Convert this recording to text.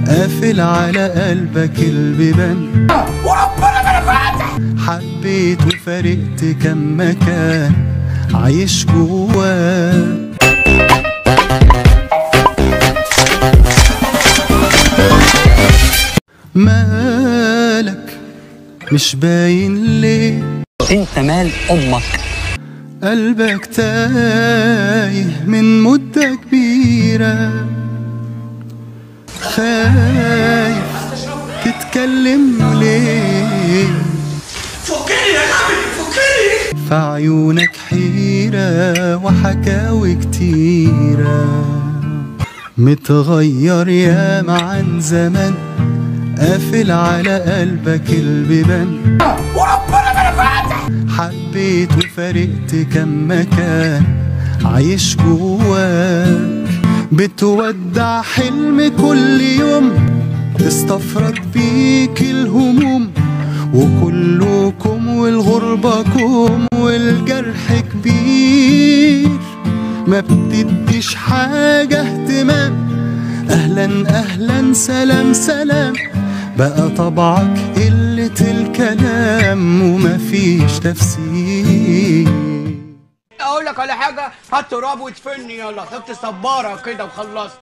قافل على قلبك البيبان وربنا ما انا فاتح حبيت وفارقت كم مكان عايش جواك مالك مش باين ليه انت مال امك قلبك تايه من مدة كبيرة خايف تتكلم ليه فكني يا غبي فكني في عيونك حيرة وحكاوي كتيرة متغير ياما عن زمان قافل على قلبك البيبان وربنا ما انا فاتح حبيت وفارقت كم مكان عايش جواك بتودع حلم كل يوم تستفرد بيك الهموم وكلكم والغربة كوم والجرح كبير ما بتديش حاجة اهتمام اهلا اهلا سلام سلام بقى طبعك قلة الكلام ومفيش تفسير اقول لك على حاجه هات تراب وادفني يلا خدت صباره كده وخلصت